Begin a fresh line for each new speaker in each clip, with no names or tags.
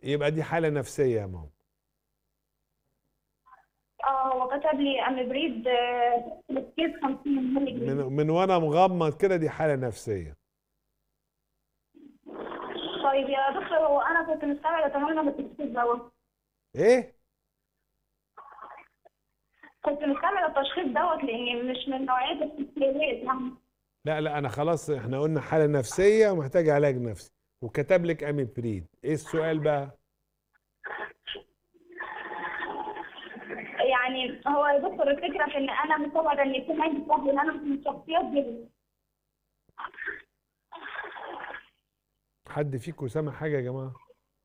يبقى دي حالة نفسية يا ماما
اه هو كتب لي امبريد تركيز 50 مللي
من,
جرام
من وانا مغمض كده دي حالة نفسية
طيب يا دكتور هو انا كنت مستبعده تماما من التشخيص دوت
ايه
كنت مستبعده التشخيص دوت لاني مش من نوعيه السكريات يعني
لا لا انا خلاص احنا قلنا حالة نفسية ومحتاج علاج نفسي وكتب لك اميبريد ايه السؤال بقى
يعني هو يا دكتور الفكره في ان انا مستبعده ان يكون عندي فقد ان انا مش من الشخصيات دي
حد فيكم سمع حاجة يا جماعة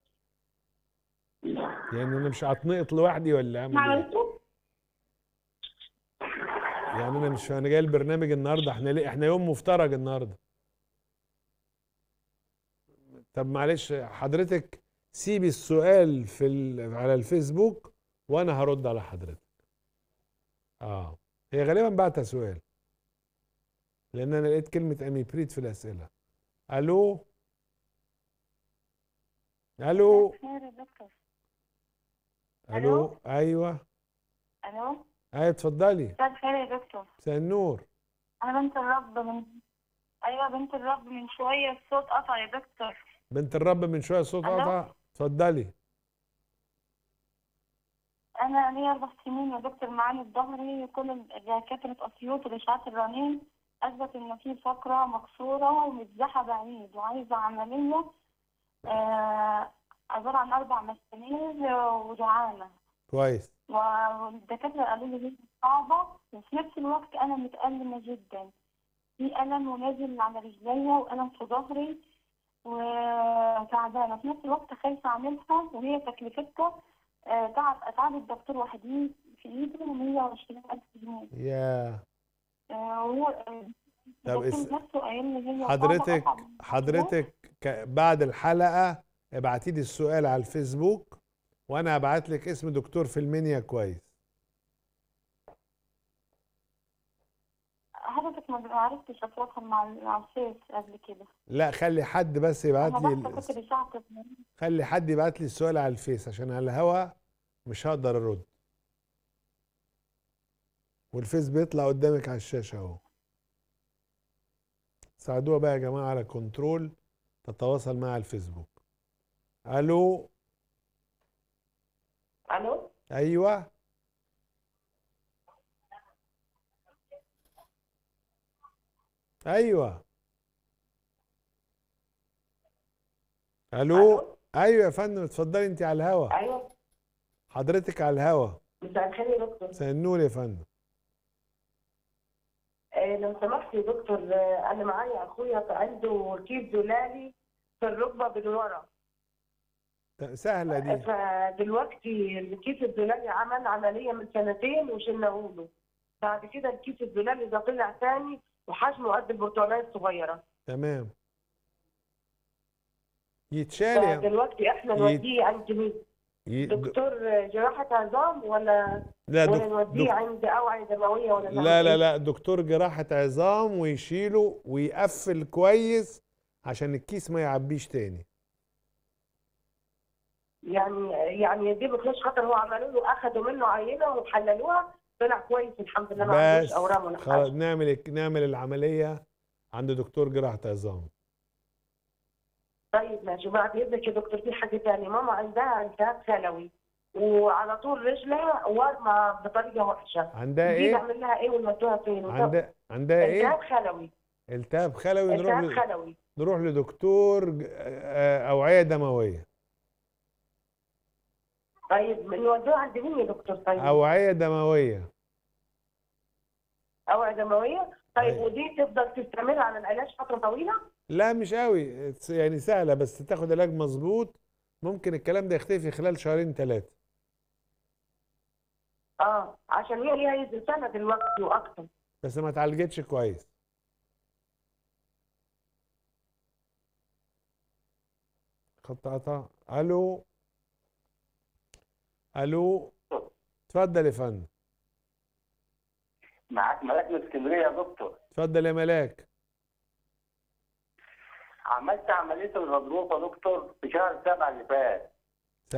يعني انا مش هتنقط لوحدي ولا اعمل
ما
ايه
عملتوش
يعني انا مش انا جاي البرنامج النهارده احنا ليه احنا يوم مفترج النهارده طب معلش حضرتك سيبي السؤال في ال... على الفيسبوك وانا هرد على حضرتك اه هي غالبا بعتها سؤال لان انا لقيت كلمه اميبريد في الاسئله الو الو
خير يا دكتور
الو ايوه
الو
ايوه اتفضلي
مساء الخير يا دكتور
مساء النور
انا بنت الرب من ايوه بنت الرب من شويه الصوت قطع يا دكتور
بنت الرب من شويه الصوت
ألو؟
قطع اتفضلي
انا ليا اربع سنين يا دكتور معاني ظهري كل دكاتره اسيوط والاشعاعات الرنين اثبت ان في فقره مكسوره ومتزحه بعيد وعايزه عمليه آه عباره عن اربع مسامير ودعامه
كويس
والدكاترة قالوا لي هي صعبة وفي نفس الوقت أنا متألمة جدا في ألم ونازل على رجليا وألم في ظهري وتعبانة في نفس الوقت خايفة أعملها وهي تكلفتها آه، تعب أتعب الدكتور وحدي في إيده 120 ألف جنيه
يا
آه، وهو آه،
طب
الدكتور
اس-
نفسه قايل لي هي صعبة
حضرتك
أصعب من
حضرتك ك- بعد الحلقة ابعتي لي السؤال على الفيسبوك وانا هبعت لك اسم دكتور في المنيا كويس
حضرتك ما عرفتش أتواصل مع مع الفيس قبل كده
لا خلي حد بس يبعت
أنا
لي
بس كنت
ال-
بشعت
خلي حد يبعت لي السؤال على الفيس عشان على الهوا مش هقدر ارد والفيس بيطلع قدامك على الشاشة اهو ساعدوها بقى يا جماعة على كنترول تتواصل مع الفيسبوك الو
الو
ايوه ايوه الو
ألو؟
ايوه يا فندم اتفضلي انت على الهوا
ايوه
حضرتك على الهوا
مساء الخير يا دكتور
مساء النور يا فندم
آه لو سمحت يا دكتور آه انا معايا اخويا عنده كيس زلالي في الركبه من ورا
ت- سهله دي
فدلوقتي الكيس الزلالي عمل عمليه من سنتين وشلناه له بعد كده الكيس الزلالي ده طلع تاني وحجمه قد البرتقاليه الصغيره
تمام يتشال يا
فدلوقتي احنا
يت-
نوديه عند مين؟
ي- د-
دكتور جراحه عظام ولا
لا
ولا
دك...
نوديه
دك...
عند اوعيه دمويه ولا نعمل
لا لا
إيه؟
لا دكتور جراحة عظام ويشيله ويقفل كويس عشان الكيس ما يعبيش تاني
يعني يعني دي بخش خاطر هو عملوا له اخذوا منه عينه وحللوها طلع كويس الحمد لله ما عندوش
بس
اورام ولا
خلاص
حاجه
نعمل نعمل العملية عند دكتور جراحة عظام
طيب ماشي بعد اذنك يا دكتور في حاجه ثانيه ماما عندها التهاب خلوي وعلى طول رجلها وارمه بطريقه وحشه
عندها
دي
ايه؟
نعمل لها ايه ونودوها فين؟
عندها عندها
التهاب
ايه؟
خلوي
التهاب خلوي نروح
التهاب
ل...
خلوي
نروح لدكتور ج- آه، أوعية دموية
طيب نودوها عند مين يا دكتور طيب؟
أوعية دموية
اوعيه دمويه طيب
أيوة.
ودي تفضل تستمر على العلاج فتره طويله؟
لا مش قوي يعني سهلة بس تاخد علاج مظبوط ممكن الكلام ده يختفي خلال شهرين ثلاثة
اه عشان هي ليها يجي سنه دلوقتي واكتر
بس ما اتعالجتش كويس خط قطع الو الو اتفضل يا فندم
معاك ملاك من اسكندريه يا دكتور
اتفضل يا ملاك
عملت عمليه الغضروف يا دكتور في شهر سبعة اللي فات